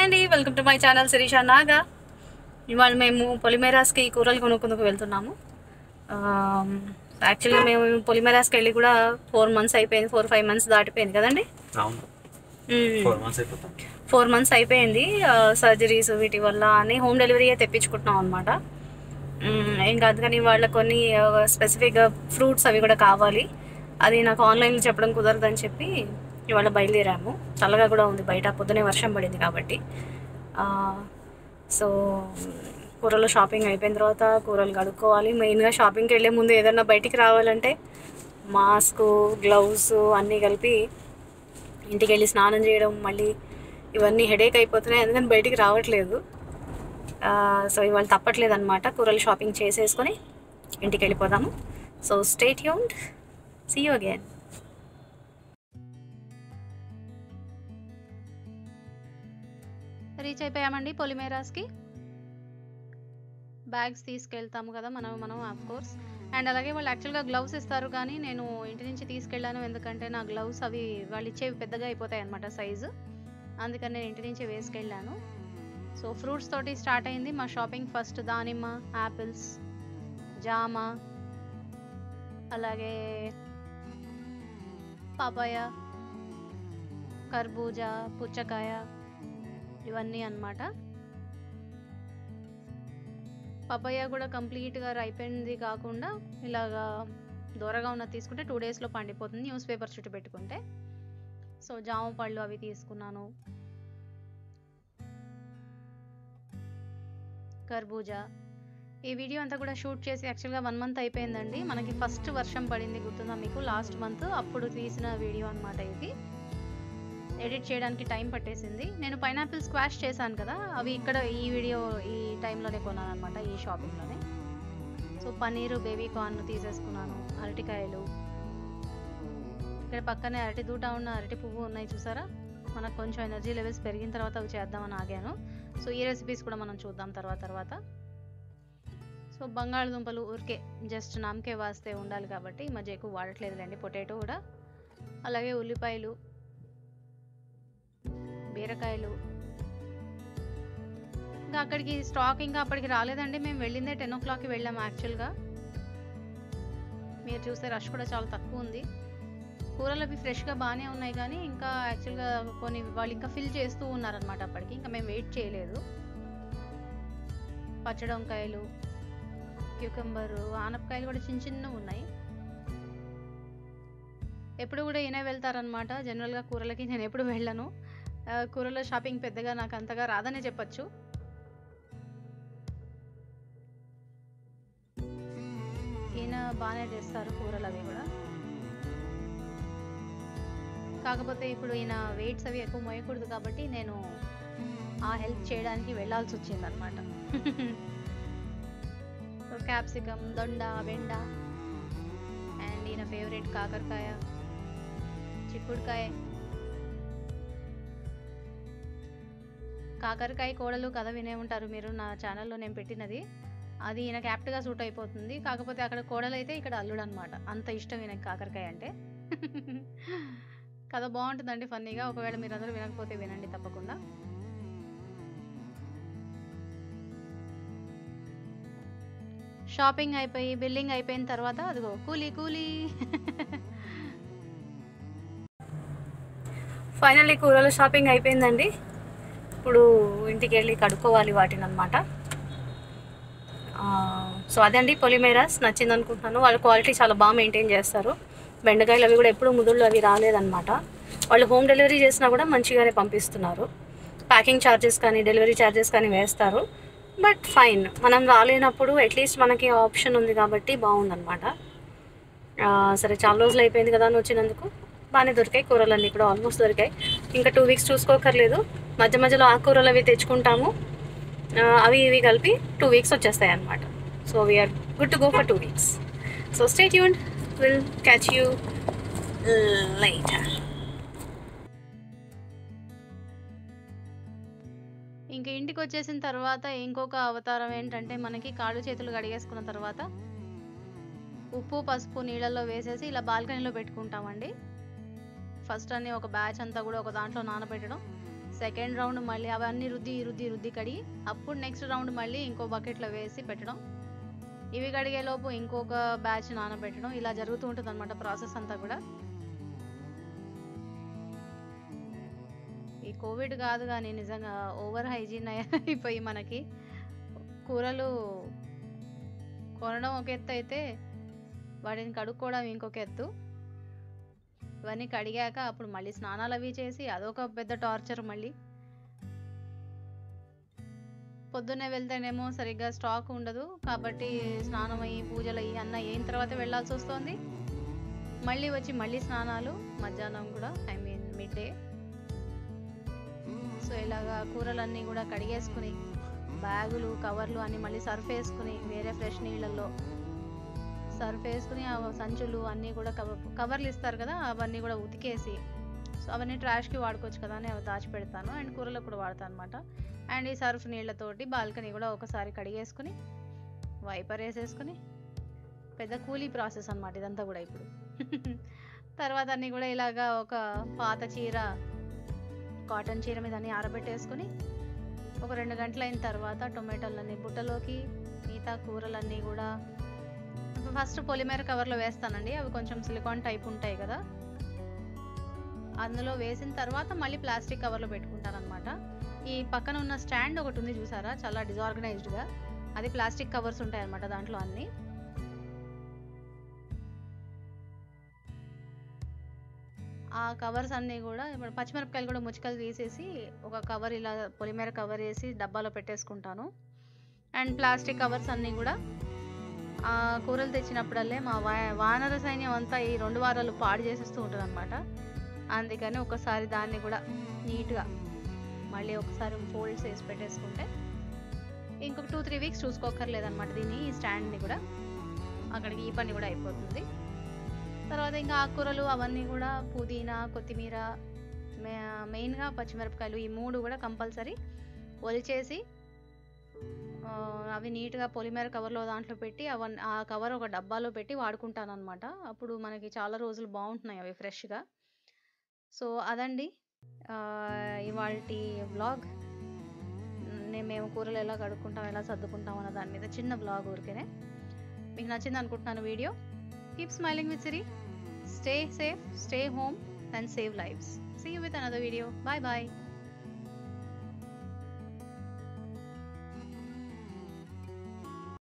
hi అండి welcome to my channel Shirisha Naga ఇవాళ మేము పొలిమేరాస్కి కూరలు కొనుక్కుందుకు వెళ్తున్నాము యాక్చువల్గా మేము పొలిమేరాస్కి వెళ్ళి కూడా ఫోర్ మంత్స్ అయిపోయింది ఫోర్ ఫైవ్ మంత్స్ దాటిపోయింది కదండి అవును ఫోర్ మంత్స్ అయిపోతాం ఫోర్ మంత్స్ అయిపోయింది సర్జరీస్ వీటి వల్ల అని హోమ్ డెలివరీయే తెప్పించుకుంటున్నాం అనమాట ఇంకా అందుకని వాళ్ళ కొన్ని స్పెసిఫిక్గా ఫ్రూట్స్ అవి కూడా కావాలి అది నాకు ఆన్లైన్లో చెప్పడం కుదరదని చెప్పి ఇవాళ బయలుదేరాము చల్లగా కూడా ఉంది బయట పొద్దునే వర్షం పడింది కాబట్టి సో కూరలు షాపింగ్ అయిపోయిన తర్వాత కూరలు కడుక్కోవాలి మెయిన్గా షాపింగ్కి వెళ్ళే ముందు ఏదైనా బయటికి రావాలంటే మాస్క్ గ్లౌస్ అన్నీ కలిపి ఇంటికి వెళ్ళి స్నానం చేయడం మళ్ళీ ఇవన్నీ హెడేక్ అయిపోతున్నాయి అందుకని బయటికి రావట్లేదు ఆ, సో ఇవాళ తప్పట్లేదు అనమాట కూరలు షాపింగ్ చేసేసుకొని ఇంటికి వెళ్ళిపోదాము so stay tuned see you again reach అయిపోయామండి పొలిమేరాస్కి బ్యాగ్స్ తీసుకెళ్తాము కదా మనం మనం ఆఫ్ కోర్స్ అండ్ అలాగే వాళ్ళు యాక్చువల్గా గ్లౌస్ ఇస్తారు కానీ నేను ఇంటి నుంచి తీసుకెళ్ళాను ఎందుకంటే నా గ్లౌస్ అవి వాళ్ళు ఇచ్చేవి పెద్దగా అయిపోతాయి అనమాట సైజు అందుకని నేను ఇంటి నుంచి వేసుకెళ్ళాను సో ఫ్రూట్స్ తోటి స్టార్ట్ అయింది మా షాపింగ్ ఫస్ట్ దానిమ్మ యాపిల్స్ జామ అలాగే పాపాయ కర్బూజా పుచ్చకాయ ఇవన్నీ అన్నమాట పపాయ కూడా కంప్లీట్గా అయిపోయింది కాకుండా ఇలాగా దూరగా ఉన్నది తీసుకుంటే టూ డేస్లో పండిపోతుంది న్యూస్ పేపర్ చుట్టూ పెట్టుకుంటే సో జామ పళ్ళు అవి తీసుకున్నాను కర్బూజా ఈ వీడియో అంతా కూడా షూట్ చేసి యాక్చువల్గా వన్ మంత్ అయిపోయిందండి మనకి ఫస్ట్ వర్షం పడింది గుర్తుందా మీకు లాస్ట్ మంత్ అప్పుడు తీసిన వీడియో అన్నమాట ఇది ఎడిట్ చేయడానికి టైం పట్టేసింది నేను పైనాపిల్ స్క్వాష్ చేశాను కదా అవి ఇక్కడ ఈ వీడియో ఈ టైంలోనే కొన్నాను అనమాట ఈ షాపింగ్లోనే సో పన్నీరు బేబీ కార్న్ తీసేసుకున్నాను అరటికాయలు ఇక్కడ పక్కనే అరటి దూట ఉన్న అరటి పువ్వు ఉన్నాయి చూసారా మనకు కొంచెం ఎనర్జీ లెవెల్స్ పెరిగిన తర్వాత అవి చేద్దామని ఆగాను సో ఈ రెసిపీస్ కూడా మనం చూద్దాం తర్వాత తర్వాత సో బంగాళదుంపలు ఊరికే జస్ట్ నామకే వాస్తే ఉండాలి కాబట్టి ఈ మధ్య ఎక్కువ వాడట్లేదులేండి పొటాటో కూడా అలాగే ఉల్లిపాయలు బీరకాయలు ఇంకా అక్కడికి స్టాక్ ఇంకా అప్పటికి రాలేదండి మేము వెళ్ళిందే టెన్ ఓ క్లాక్కి వెళ్ళాము యాక్చువల్గా మీరు చూస్తే రష్ కూడా చాలా తక్కువ ఉంది కూరలు అవి ఫ్రెష్గా బాగానే ఉన్నాయి కానీ ఇంకా యాక్చువల్గా కొన్ని వాళ్ళు ఇంకా ఫిల్ చేస్తూ ఉన్నారనమాట అప్పటికి ఇంకా మేము వెయిట్ చేయలేదు పచ్చడి వంకాయలు క్యూకంబరు ఆనపకాయలు కూడా చిన్న చిన్నవి ఉన్నాయి ఎప్పుడు కూడా ఈయన వెళ్తారనమాట జనరల్గా కూరలకి నేను ఎప్పుడు వెళ్ళను ఆ, కూరల షాపింగ్ పెద్దగా నాకు అంతగా రాదనే చెప్పచ్చు ఈయన బాగానే చేస్తారు కూరలు అవి కూడా కాకపోతే ఇప్పుడు ఈయన వెయిట్స్ అవి ఎక్కువ మోయకూడదు కాబట్టి నేను ఆ హెల్ప్ చేయడానికి వెళ్ళాల్సి వచ్చింది అనమాట క్యాప్సికమ్ దొండ బెండ అండ్ ఈయన ఫేవరెట్ కాకరకాయ చిక్కుడుకాయ కాకరకాయ కోడలు కథ వినే ఉంటారు మీరు నా ఛానల్లో నేను పెట్టినది అది ఈయనకి యాప్ట్గా సూట్ అయిపోతుంది కాకపోతే అక్కడ కోడలు అయితే ఇక్కడ అల్లుడు అనమాట అంత ఇష్టం ఈయనకి కాకరకాయ అంటే కథ బాగుంటుందండి ఫన్నీగా ఒకవేళ మీరు అందరూ వినకపోతే వినండి తప్పకుండా షాపింగ్ అయిపోయి బిల్లింగ్ అయిపోయిన తర్వాత అదిగో కూలీ కూలీ ఫైనల్లీ కూరల షాపింగ్ అయిపోయిందండి ఇప్పుడు ఇంటికి వెళ్ళి కడుక్కోవాలి వాటిని అనమాట సో అదండి పొలిమేరాస్ నచ్చింది అనుకుంటున్నాను వాళ్ళ క్వాలిటీ చాలా బాగా మెయింటైన్ చేస్తారు బెండకాయలు అవి కూడా ఎప్పుడు ముదుళ్ళు అవి రాలేదన్నమాట వాళ్ళు హోమ్ డెలివరీ చేసినా కూడా మంచిగానే పంపిస్తున్నారు ప్యాకింగ్ ఛార్జెస్ కానీ డెలివరీ ఛార్జెస్ కానీ వేస్తారు బట్ ఫైన్ మనం రాలేనప్పుడు అట్లీస్ట్ మనకి ఆప్షన్ ఉంది కాబట్టి బాగుందన్నమాట ఆ, సరే చాలా రోజులు అయిపోయింది కదా అని వచ్చినందుకు బాగానే దొరికాయి కూరలన్నీ కూడా ఆల్మోస్ట్ దొరికాయి ఇంకా టూ వీక్స్ చూసుకోకర్లేదు మధ్య మధ్యలో ఆకుకూరలు అవి తెచ్చుకుంటాము ఆ, అవి ఇవి కలిపి టూ వీక్స్ వచ్చేస్తాయి అనమాట so we're good to go for two weeks so stay tune will catch you later ఇంక ఇంటికి వచ్చేసిన తర్వాత ఇంకొక అవతారం ఏంటంటే మనకి కాళ్ళు చేతులు కడిగేసుకున్న తర్వాత ఉప్పు పసుపు నీళ్ళల్లో వేసేసి ఇలా బాల్కనీలో పెట్టుకుంటామండి ఫస్ట్ అన్ని ఒక బ్యాచ్ అంతా కూడా ఒక దాంట్లో నానబెట్టడం సెకండ్ రౌండ్ మళ్ళీ అవన్నీ రుద్ది రుద్ది రుద్ది కడిగి అప్పుడు నెక్స్ట్ రౌండ్ మళ్ళీ ఇంకో బకెట్లో వేసి పెట్టడం ఇవి కడిగే లోపు ఇంకొక బ్యాచ్ నానబెట్టడం ఇలా జరుగుతూ ఉంటుంది అనమాట ప్రాసెస్ అంతా కూడా ఈ కోవిడ్ కాదు కానీ నిజంగా ఓవర్ హైజీన్ అయిపోయి మనకి కూరలు కొనడం ఒక ఎత్తు అయితే వాటిని కడుక్కోవడం ఇంకొక ఎత్తు ఇవన్నీ కడిగాక అప్పుడు మళ్ళీ స్నానాలు అవి చేసి అదొక పెద్ద టార్చర్ మళ్ళీ పొద్దున్నే వెళ్తేనేమో సరిగ్గా స్టాక్ ఉండదు కాబట్టి స్నానం అయ్యి పూజలు అయ్యి అన్న అయిన తర్వాత వెళ్ళాల్సి వస్తుంది మళ్ళీ వచ్చి మళ్ళీ స్నానాలు మధ్యాహ్నం కూడా I mean mid day so ఇలాగా కూరలన్నీ కూడా కడిగేసుకుని బ్యాగులు కవర్లు అన్ని మళ్ళీ సర్ఫ్ వేసుకుని వేరే ఫ్రెష్ నీళ్ళల్లో సర్ఫ్ వేసుకుని ఆ సంచులు అన్నీ కూడా కవర్ కవర్లు ఇస్తారు కదా అవన్నీ కూడా ఉతికేసి సో అవన్నీ ట్రాష్కి వాడుకోవచ్చు కదా అని అవి దాచిపెడతాను అండ్ కూరలకు కూడా వాడతాను అనమాట అండ్ ఈ సర్ఫ్ నీళ్ళతోటి బాల్కనీ కూడా ఒకసారి కడిగేసుకుని వైపర్ వేసేసుకుని పెద్ద కూలీ ప్రాసెస్ అనమాట ఇదంతా కూడా ఇప్పుడు తర్వాత అన్నీ కూడా ఇలాగా ఒక పాత చీర కాటన్ చీర మీద అన్ని ఆరబెట్టేసుకుని ఒక రెండు గంటలు అయిన తర్వాత టొమాటోలన్నీ బుట్టలోకి మిగతా కూరలన్నీ కూడా ఫస్ట్ పొలిమేర కవర్లో వేస్తానండి అవి కొంచెం సిలికాన్ టైప్ ఉంటాయి కదా అందులో వేసిన తర్వాత మళ్ళీ ప్లాస్టిక్ కవర్లో పెట్టుకుంటాను అనమాట ఈ పక్కన ఉన్న స్టాండ్ ఒకటి ఉంది చూసారా చాలా డిజార్గనైజ్డ్గా అది ప్లాస్టిక్ కవర్స్ ఉంటాయి అనమాట దాంట్లో అన్నీ ఆ కవర్స్ అన్నీ కూడా ఇప్పుడు పచ్చిమిరపకాయలు కూడా ముచ్చికలు తీసేసి ఒక కవర్ ఇలా పొలిమేర కవర్ వేసి డబ్బాలో పెట్టేసుకుంటాను అండ్ ప్లాస్టిక్ కవర్స్ అన్నీ కూడా ఆ కూరలు తెచ్చినప్పుడల్లే మా వా వానర సైన్యం అంతా ఈ రెండు వారాలు పాడు చేసేస్తూ ఉంటుంది అనమాట అందుకని ఒకసారి దాన్ని కూడా నీట్గా మళ్ళీ ఒకసారి ఫోల్డ్స్ వేసి పెట్టేసుకుంటే ఇంకొక టూ త్రీ వీక్స్ చూసుకోకర్లేదన్నమాట దీన్ని ఈ స్టాండ్ని కూడా అక్కడికి ఈ పని కూడా అయిపోతుంది తర్వాత ఇంకా ఆకుకూరలు అవన్నీ కూడా పుదీనా కొత్తిమీర మే- మెయిన్గా పచ్చిమిరపకాయలు ఈ మూడు కూడా కంపల్సరీ ఒలిచేసి ఆ, అవి నీట్గా పొలిమేర కవర్లో దాంట్లో పెట్టి అవన్నీ ఆ కవర్ ఒక డబ్బాలో పెట్టి వాడుకుంటాను అనమాట అప్పుడు మనకి చాలా రోజులు బాగుంటున్నాయి అవి ఫ్రెష్గా సో అదండి ఇవాళ వ్లాగ్ నేను మేము కూరలు ఎలా కడుక్కుంటాం ఎలా సర్దుకుంటాం అన్న దాని మీద చిన్న బ్లాగ్ ఊరికేనే మీకు నచ్చింది అనుకుంటున్నాను video keep smiling with Siri stay safe stay home and save lives see you with another video bye bye